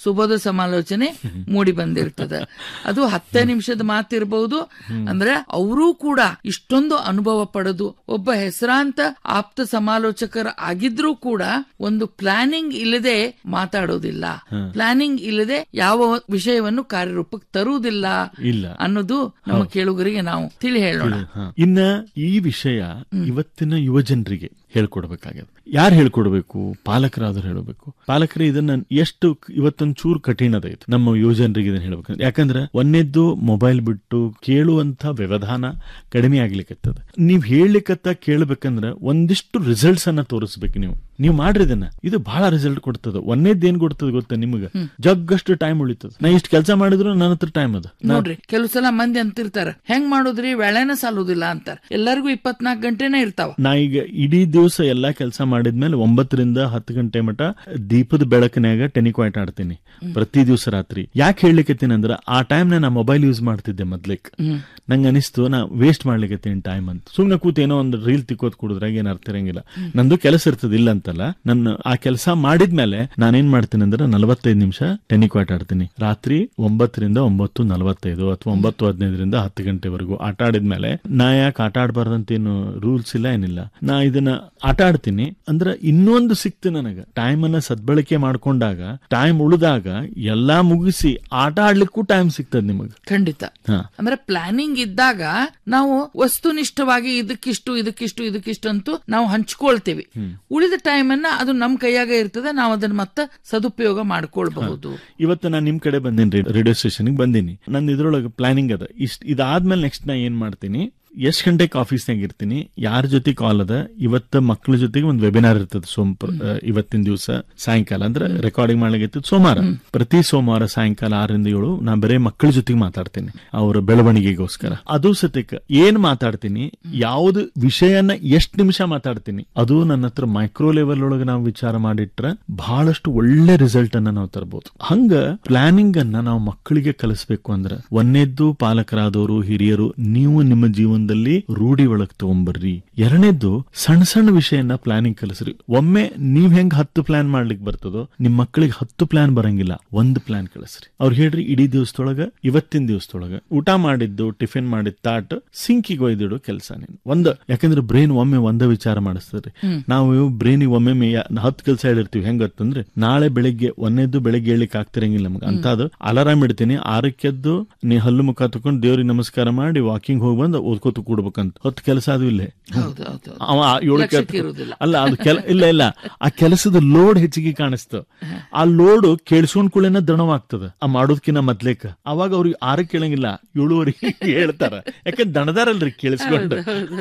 ಸುಬೋಧ ಸಮಾಲೋಚನೆ ಮೂಡಿ ಬಂದಿರ್ತದ ಅದು ಹತ್ತೇ ನಿಮಿಷದ ಮಾತಿರಬಹುದು ಅಂದ್ರೆ ಅವರೂ ಕೂಡ ಇಷ್ಟೊಂದು ಅನುಭವ ಪಡೆದು ಒಬ್ಬ ಹೆಸರಾಂತ ಆಪ್ತ ಸಮಾಲೋಚಕರ ಆಗಿದ್ರೂ ಕೂಡ ಒಂದು ಪ್ಲಾನಿಂಗ್ ಇಲ್ಲದೆ ಮಾತಾಡೋದಿಲ್ಲ ಪ್ಲಾನಿಂಗ್ ಇಲ್ಲದೆ ಯಾವ ವಿಷಯವನ್ನು ಕಾರ್ಯರೂಪಕ್ಕೆ ತರುವುದಿಲ್ಲ ಇಲ್ಲ ಅನ್ನೋದು ನಮ್ಮ ಕೇಳುಗರಿಗೆ ನಾವು ತಿಳಿ ಹೇಳೋಣ ಹ. ಇನ್ನ ಈ ವಿಷಯ ಇವತ್ತಿನ ಯುವ ಜನರಿಗೆ ಹೇಳ್ಕೊಡ್ಬೇಕಾಗ್ಯದ ಯಾರು ಹೇಳ್ಕೊಡ್ಬೇಕು ಪಾಲಕರಾದ್ರು ಹೇಳಬೇಕು ಪಾಲಕರೇ ಇದನ್ನ ಎಷ್ಟು ಇವತ್ತೊಂದ್ ಚೂರು ಕಠಿಣ ಅದ ಇದು ನಮ್ಮ ಯುವ ಜನರಿಗೆ ಇದನ್ನ ಹೇಳ್ಬೇಕು ಯಾಕಂದ್ರೆ ಒಂದೇದ್ದು ಮೊಬೈಲ್ ಬಿಟ್ಟು ಕೇಳುವಂತ ವ್ಯವಧಾನ ಕಡಿಮೆ ಆಗ್ಲಿಕ್ಕತ್ತದ ನೀವ್ ಹೇಳ್ಲಿಕ್ಕತ್ತ ಕೇಳ್ಬೇಕಂದ್ರ ಒಂದಿಷ್ಟು ರಿಸಲ್ಟ್ಸ್ ಅನ್ನ ತೋರಿಸ್ಬೇಕು ನೀವು ನೀವು ಮಾಡ್ರಿ ಇದನ್ನ ಇದು ಬಹಳ ರಿಸಲ್ಟ್ ಕೊಡ್ತದ ಒಂದೇದ್ ಏನ್ ಕೊಡ್ತದ ಗೊತ್ತಾ ನಿಮ್ಗ ಜಗ್ಗಷ್ಟು ಟೈಮ್ ಉಳಿತದ ನಾ ಇಷ್ಟು ಕೆಲಸ ಮಾಡಿದ್ರು ನನ್ನ ಹತ್ರ ಟೈಮ್ ಅದ ನಾ- ನೋಡ್ರಿ ಕೆಲವು ಸಲ ಮಂದಿ ಅಂತಿರ್ತಾರ ಹೆಂಗ್ ಮಾಡುದ್ರಿ ವೇಳೆನ ಸಾಲುದಿಲ್ಲ ಅಂತಾರ ಎಲ್ಲರಿಗೂ ಇಪ್ಪತ್ನಾಲ್ಕು ಗಂಟೆನೇ ಇರ್ತಾವ ನಾ ಈಗ ಇಡೀ ದಿವಸ ಎಲ್ಲಾ ಕೆಲಸ ಮಾಡಿದ್ಮೇಲೆ ಒಂಬತ್ತರಿಂದ ಹತ್ತು ಗಂಟೆ ಮಟ ದೀಪದ ಬೆಳಕಿನಾಗ ಟೆನಿಕ್ವಾಯ್ಟ್ ಆಡ್ತೀನಿ ಪ್ರತಿ ದಿವಸ ರಾತ್ರಿ ಯಾಕೆ ಹೇಳಲಿಕ್ಕತ್ತೀನಿ ಅಂದ್ರ ಆ ಟೈಮ್ ನಾ ಮೊಬೈಲ್ ಯೂಸ್ ಮಾಡ್ತಿದ್ದೆ ಮೊದ್ಲಿಕ್ ನಂಗೆ ಅನಿಸ್ತು ನಾ ವೇಸ್ಟ್ ಮಾಡ್ಲಿಕ್ಕತ್ತೀನಿ ಟೈಮ್ ಅಂತ ಸುಮ್ನೆ ಕೂತ್ ಏನೋ ಒಂದು ರೀಲ್ ತಿಕ್ಕೋತ್ ಕುಡಿದ್ರಾಗ ಏನ್ ಅರ್ಥ ಇರಂಗಿಲ್ಲ ನಂದು ಕೆಲಸ ಇರ್ತದ ಇಲ್ಲ ಅಂತಲ್ಲ ನನ್ನ ಆ ಕೆಲಸ ಮಾಡಿದ್ಮೇಲೆ ನಾನೇನ್ ಮಾಡ್ತೀನಿ ಅಂದ್ರೆ ನಲವತ್ತೈದು ನಿಮಿಷ ಟೆನಿಕ್ವಾಯ್ಟ್ ಆಡ್ತೀನಿ ರಾತ್ರಿ ಒಂಬತ್ತರಿಂದ ಒಂಬತ್ತು ನಲವತ್ತೈದು ಅಥವಾ ಒಂಬತ್ತು ಹದಿನೈದರಿಂದ ಹತ್ತು ಗಂಟೆವರೆಗೂ ಆಟ ಆಡಿದ್ಮೇಲೆ ನಾ ಯಾಕೆ ಆಟ ಆಡಬಾರ್ದಂತೇನು ರೂಲ್ಸ್ ಇಲ್ಲ ಏನಿಲ್ಲ ನಾ ಇದನ್ನ ಆಟ ಆಡ್ತೀನಿ ಅಂದ್ರೆ ಇನ್ನೊಂದು ಸಿಕ್ತು ನನಗ ಟೈಮ್ ಅನ್ನ ಸದ್ಬಳಕೆ ಮಾಡ್ಕೊಂಡಾಗ ಟೈಮ್ ಉಳಿದಾಗ ಎಲ್ಲಾ ಮುಗಿಸಿ ಆಟ ಆಡ್ಲಿಕ್ಕೂ ಟೈಮ್ ಸಿಗ್ತದ ನಿಮಗ ಖಂಡಿತ ಹಾ ಅಂದ್ರೆ ಪ್ಲಾನಿಂಗ್ ಇದ್ದಾಗ ನಾವು ವಸ್ತುನಿಷ್ಠವಾಗಿ ಇದಕ್ಕಿಷ್ಟು ಇದಕ್ಕಿಷ್ಟು ಇದಕ್ಕಿಷ್ಟು ಅಂತೂ ನಾವು ಹಂಚ್ಕೊಳ್ತೇವೆ ಉಳಿದ ಟೈಮ್ ಅನ್ನ ಅದು ನಮ್ ಕೈಯಾಗ ಇರ್ತದೆ ನಾವು ಅದನ್ನ ಮತ್ತೆ ಸದುಪಯೋಗ ಮಾಡ್ಕೊಳ್ಬಹುದು ಇವತ್ತು ನಾನು ನಿಮ್ ಕಡೆ ಬಂದೇನಿ ರೇಡಿಯೋ ಸ್ಟೇಷನ್ ಬಂದೀನಿ ನನ್ನ ಇದ್ರೊಳಗೆ ಪ್ಲಾನಿಂಗ್ ಅದ ಇಷ್ಟ ಇದಾದ್ಮೇಲೆ ನೆಕ್ಸ್ಟ್ ನಾ ಏನ್ ಮಾಡ್ತೀನಿ ಎಷ್ಟ್ ಗಂಟೆಗೆ ಆಫೀಸ್ನಾಗ ಇರ್ತೀನಿ ಯಾರ ಜೊತೆ ಕಾಲ್ ಅದ ಇವತ್ತ ಮಕ್ಕಳ ಜೊತೆಗೆ ಒಂದು ವೆಬಿನಾರ್ ಇರ್ತದೆ ಸೋಮ ಇವತ್ತಿನ ದಿವಸ ಸಾಯಂಕಾಲ ಅಂದ್ರೆ ರೆಕಾರ್ಡಿಂಗ್ ಮಾಡ್ಲಿಕ್ಕೆ ಸೋಮವಾರ ಪ್ರತಿ ಸೋಮವಾರ ಸಾಯಂಕಾಲ ಆರರಿಂದ ಏಳು ನಾ ಬರೇ ಮಕ್ಕಳ ಜೊತೆಗೆ ಮಾತಾಡ್ತೀನಿ ಅವರ ಬೆಳವಣಿಗೆಗೋಸ್ಕರ ಅದು ಸತ್ಯಕ್ಕೆ ಏನ್ ಮಾತಾಡ್ತೀನಿ ಯಾವ್ದು ವಿಷಯನ ಎಷ್ಟ್ ನಿಮಿಷ ಮಾತಾಡ್ತೀನಿ ಅದು ನನ್ನ ಹತ್ರ ಮೈಕ್ರೋ ಲೆವೆಲ್ ಒಳಗೆ ನಾವು ವಿಚಾರ ಮಾಡಿಟ್ರೆ ಬಹಳಷ್ಟು ಒಳ್ಳೆ ರಿಸಲ್ಟ್ ಅನ್ನ ನಾವು ತರಬಹುದು ಹಂಗ ಪ್ಲಾನಿಂಗ್ ಅನ್ನ ನಾವು ಮಕ್ಕಳಿಗೆ ಕಲಿಸ್ಬೇಕು ಅಂದ್ರೆ ಒಂದೇದ್ದು ಪಾಲಕರಾದವರು ಹಿರಿಯರು ನೀವು ನಿಮ್ಮ ಜೀವನದಲ್ಲಿ ರೂಢಿ ಒಳಗ್ ತಗೊಂಬರ್ರಿ ಎರಡನೇದ್ದು ಸಣ್ಣ ಸಣ್ಣ ವಿಷಯನ ಪ್ಲಾನಿಂಗ್ ಕಲಿಸ್ರಿ ಒಮ್ಮೆ ನೀವ್ ಹೆಂಗ್ ಹತ್ತು ಪ್ಲಾನ್ ಮಾಡ್ಲಿಕ್ಕೆ ಬರ್ತದೋ ನಿಮ್ ಮಕ್ಕಳಿಗೆ ಹತ್ತು ಪ್ಲಾನ್ ಬರಂಗಿಲ್ಲ ಒಂದು ಪ್ಲಾನ್ ಕಳಿಸ್ರಿ ಅವ್ರು ಹೇಳ್ರಿ ಇಡೀ ದಿವಸದೊಳಗ ಇವತ್ತಿನ ದಿವಸದೊಳಗ ಊಟ ಮಾಡಿದ್ದು ಟಿಫಿನ್ ಮಾಡಿದ ತಾಟ್ ಸಿಂಕಿಗೆ ಒಯ್ದಿಡು ಕೆಲಸ ನೀನು ಒಂದ್ ಯಾಕಂದ್ರೆ ಬ್ರೈನ್ ಒಮ್ಮೆ ಒಂದ ವಿಚಾರ ಮಾಡಿಸ್ತದ್ರಿ ನಾವು ಬ್ರೈನ್ ಒಮ್ಮೆ ಹತ್ತು ಕೆಲಸ ಹೇಳಿರ್ತೀವಿ ಹೆಂಗತ್ತಂದ್ರೆ ನಾಳೆ ಬೆಳಿಗ್ಗೆ ಒಂದೇದ್ದು ಬೆಳಿಗ್ಗೆ ಹೇಳಲಿಕ್ಕೆ ಆಗ್ತಿರಂಗಿಲ್ಲ ನಮ್ಗೆ ಅಂತದ್ದು ಅಲಾರಾಮ್ ಇಡ್ತೀನಿ ಆರಕ್ಕೆದ್ದು ನೀ ಹಲ್ಲು ಮುಖ ತಕೊಂಡು ದೇವ್ರಿಗೆ ನಮಸ್ಕಾರ ಮಾಡಿ ವಾಕಿಂಗ್ ಹೋಗಿ ಬಂದು ಓದ್ಕೋತ ಕೂಡ್ಬೇಕಂತ ಹೊತ್ತು ಕೆಲಸ ಅದು ಇಲ್ಲೇ ಹೌದು ಹೌದು ಅವ ಏಳು ಲಕ್ಷ್ಯಕ್ಕೆ ಇರುವುದಿಲ್ಲ. ಅಲ್ಲ ಅದು ಕೆಲ ಇಲ್ಲ ಇಲ್ಲ ಆ ಕೆಲಸದ ಲೋಡ್ ಹೆಚ್ಚಿಗೆ ಕಾಣಿಸ್ತ ಆ ಲೋಡ್ ಕೇಳಿಸ್ಕೊಂಡ್ ಕೂಡಲೇನ ದಣವಾಗ್ತದ ಆ ಮಾಡೋದ್ಕಿನ್ನ ಮೊದ್ಲೇಕ ಅವಾಗ ಅವ್ರಿಗೆ ಆರಕ್ಕೆ ಕೇಳಂಗಿಲ್ಲ ಏಳುವರೆಗೆ ಹೇಳ್ತಾರ ಯಾಕಂದ್ರೆ ದಣದಾರಲ್ರಿ ಕೇಳಿಸ್ಕೊಂಡು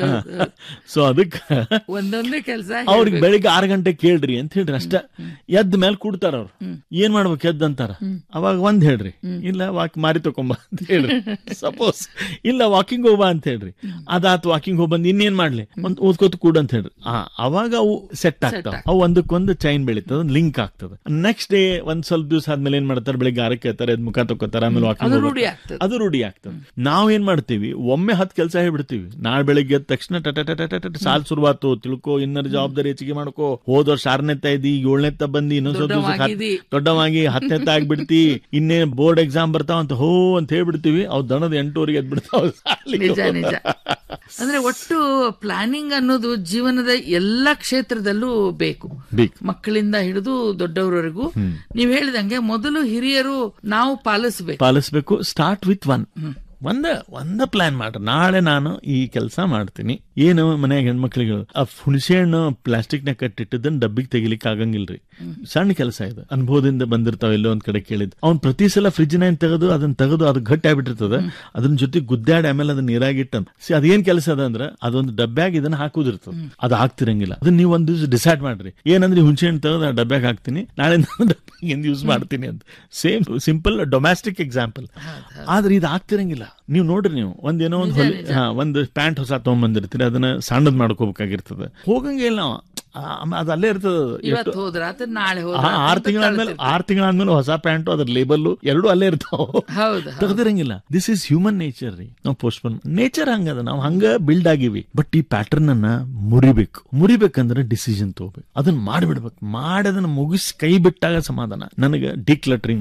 ಸೊ ಅದಕ್ಕ ಒಂದೊಂದೇ ಕೆಲಸ ಅವ್ರಿಗೆ ಬೆಳಿಗ್ಗೆ ಆರು ಗಂಟೆ ಕೇಳ್ರಿ ಅಂತ ಹೇಳ್ರಿ ಅಷ್ಟ ಎದ್ದ ಮೇಲೆ ಕೂಡ್ತಾರ ಅವ್ರು ಏನ್ ಮಾಡ್ಬೇಕು ಎದ್ದ ಅಂತಾರ ಅವಾಗ ಒಂದ್ ಹೇಳ್ರಿ ಇಲ್ಲ ವಾಕ್ ಮಾರಿ ತಕೊಂಬ ಅಂತ ಹೇಳ್ರಿ ಸಪೋಸ್ ಇಲ್ಲ ವಾಕಿಂಗ್ ಹೋಗ್ಬಾ ಅಂತ ಹೇಳ್ರಿ ಅದಾತ್ ವಾಕಿಂಗ್ ಹೋಗ್ ಬಂದ್ ಇನ್ನೇನ್ ಮಾಡ್ಲಿ ಒಂದ್ ಓದ್ಕೋತ ಕೂಡ ಅಂತ ಹೇಳ್ರಿ ಆ ಅವಾಗ ಅವು ಸೆಟ್ ಆಗ್ತಾವ ಅವು ಒಂದಕ್ಕೊಂದು ಚೈನ್ ಬೆಳೀತದ ಲಿಂಕ್ ಆಗ್ತದ ನೆಕ್ಸ್ಟ್ ಡೇ ಒಂದ್ ಸ್ವಲ್ಪ ದಿವಸ ಆದ್ಮೇಲೆ ಏನ್ ಮಾಡ್ತಾರೆ ಬೆಳಿಗ್ಗೆ ಆರಕ್ಕೆ ಹೇಳ್ತಾರೆ ಎದ್ದ್ ಮುಖ ತಕ್ಕೋತಾರ ಆಮೇಲೆ ಅದು ವಾಕಿಂಗ್ ರೂಢಿ ಆಗ್ತದೆ ಅದು ರೂಢಿ ಆಗ್ತದೆ ನಾವ್ ಏನ್ ಮಾಡ್ತೀವಿ ಒಮ್ಮೆ ಹತ್ತು ಕೆಲಸ ಹೇಳ್ಬಿಡ್ತೀವಿ ನಾಳೆ ಬೆಳಿಗ್ಗೆ ಎದ್ದ ತಕ್ಷಣ ಟಟ ಟಟ ಟಟ ಟಟ ಸಾಲ್ ಶುರುವಾತು ತಿಳ್ಕೊ ಇನ್ನರ ಜವಾಬ್ದಾರಿ ಹೆಚ್ಚಿಗೆ ಮಾಡ್ಕೋ ಹೋದ ವರ್ಷ ಆರನೇತ್ತ ಇದ್ದಿ ಏಳನೇತ್ತ ಬಂದಿ ಇನ್ನೊಂದ್ ಸ್ವಲ್ಪ ದಿವ್ಸಕ್ಕೆ ಹತ್- ದೊಡ್ಡವಾಗಿದಿ. ದೊಡ್ಡವಾಗಿ ಹತ್ತನೇತ್ತ ಆಗ್ಬಿಡ್ತಿ ಇನ್ನೇ ಬೋರ್ಡ್ ಎಕ್ಸಾಮ್ ಬರ್ತಾವ ಅಂತ ಹೋ ಅಂತ ಹೇಳ್ಬಿಡ್ತೀವಿ ಅವ್ ದಣದ ಎಂಟೂವರೆಗೆ ಎದ್ಬಿಡ್ತಾವ ನಿಜ ನಿಜ ಅಂದ್ರೆ ಒಟ್ಟು ಪ್ಲಾನಿಂಗ್ ಅನ್ನೋದು ಜೀವನದ ಎಲ್ಲ ಕ್ಷೇತ್ರದಲ್ಲೂ ಬೇಕು ಬೇಕು ಮಕ್ಕಳಿಂದ ಹಿಡಿದು ದೊಡ್ಡವರವರೆಗೂ ನೀವ್ ಹೇಳಿದಂಗೆ ಮೊದಲು ಹಿರಿಯರು ನಾವು ಪಾಲಿಸಬೇಕು ಪಾಲಿಸ್ಬೇಕು ಸ್ಟಾರ್ಟ್ ವಿತ್ ಒನ್ ಒಂದ ಒಂದ ಪ್ಲಾನ್ ಮಾಡ್ರಿ ನಾಳೆ ನಾನು ಈ ಕೆಲಸ ಮಾಡ್ತೀನಿ ಏನು ಮನ್ಯಾಗ ಹೆಣ್ಮಕ್ಳಿಗೆ ಆ ಹುಣಸೆ ಹಣ್ಣು ಪ್ಲಾಸ್ಟಿಕ್ ನ ಕಟ್ಟಿಟ್ಟದನ್ನ ಡಬ್ಬಿಗೆ ತೆಗಿಲಿಕ್ಕೆ ಆಗಂಗಿಲ್ರಿ ಸಣ್ಣ ಕೆಲಸ ಇದು ಅನುಭವದಿಂದ ಬಂದಿರ್ತಾವ ಎಲ್ಲೋ ಒಂದ್ ಕಡೆ ಕೇಳಿದ್ ಅವ್ನ್ ಪ್ರತಿ ಸಲ ಫ್ರಿಜ್ ನ ತೆಗೆದು ಅದನ್ನ ತೆಗೆದು ಅದು ಗಟ್ಟಿ ಆಗ್ಬಿಟ್ಟಿರ್ತದ ಅದನ್ನ ಜೊತೆ ಗುದ್ದಾಡಿ ಆಮೇಲೆ ಅದನ್ನ ನೀರಾಗಿಟ್ಟ ಸಿ ಅದೇನ್ ಕೆಲಸ ಅದ ಅಂದ್ರೆ ಅದೊಂದು ಡಬ್ಬ್ಯಾಗ ಇದನ್ನ ಹಾಕುದಿರ್ತದ ಅದು ಹಾಕ್ತಿರಂಗಿಲ್ಲ ಅದನ್ನ ನೀವು ಒಂದ್ ದಿವಸ ಡಿಸೈಡ್ ಮಾಡ್ರಿ ಏನಂದ್ರೆ ಹುಣಸೆ ಹಣ್ಣು ತೆಗೆದು ಆ ಡಬ್ಬ್ಯಾಗ ಹಾಕ್ತೀನಿ ನಾಳೆ ನಾನು ಡಬ್ಬಿಗೆ ಯೂಸ್ ಮಾಡ್ತೀನಿ ಅಂತ ಸೇಮ್ ಸಿಂಪಲ್ ಡೊಮ್ಯಾಸ್ಟಿಕ್ ಎಕ್ಸಾಂಪಲ್ ಆದ್ರೆ ಇದು ಆಗ್ತಿರಂಗಿಲ್ಲ ನೀವು ನೋಡ್ರಿ ನೀವು ಒಂದೇನೋ ಒಂದು ಹೊಲಿ ಹಾ ಒಂದು ಪ್ಯಾಂಟ್ ಹೊಸ ತಗೊಂಡ್ಬಂದಿರ್ತೀರಿ ಅದನ್ನ ಸಣ್ಣದ್ ಮಾಡ್ಕೋಬೇಕಾಗಿರ್ತದೆ ಹೋಗಂಗೆ ಇಲ್ಲ ಅವ. ಆ, ಆಮೇಲೆ ಅದು ಅಲ್ಲೇ ಇರ್ತದ ಇವತ್ತು ಹೋದ್ರ ಆತ ನಾಳೆ ಆ, ಹೋದ್ರ ಆರ್ ತಿಂಗಳಾದ್ಮೇಲೆ ಆರ್ ತಿಂಗಳಾದ್ಮೇಲೆ ಹೊಸ ಪ್ಯಾಂಟು ಅದ್ರ ಲೇಬಲ್ ಎರಡು ಅಲ್ಲೇ ಇರ್ತಾವ ಹೌದು ತೆಗ್ದಿರಂಗಿಲ್ಲ ದಿಸ್ ಇಸ್ ಹ್ಯೂಮನ್ ನೇಚರ್ ರೀ ನಾವು ಪೋಸ್ಟ್ಪೋನ್ ನೇಚರ್ ಹಂಗದ ನಾವು ಹಂಗ ಬಿಲ್ಡ್ ಆಗಿವಿ ಬಟ್ ಈ ಪ್ಯಾಟರ್ನ್ ಅನ್ನ ಮುರಿಬೇಕು ಮುರಿಬೇಕಂದ್ರೆ ಡಿಸಿಷನ್ ತಗೋಬೇಕು ಅದನ್ನ ಮಾಡ್ಬಿಡ್ಬೇಕು ಮಾಡಿ ಅದನ್ನ ಮುಗಿಸಿ ಕೈ ಬಿಟ್ಟಾಗ ಸಮಾಧಾನ ನನಗೆ ಡಿಕ್ಲಟ್ರಿಂಗ್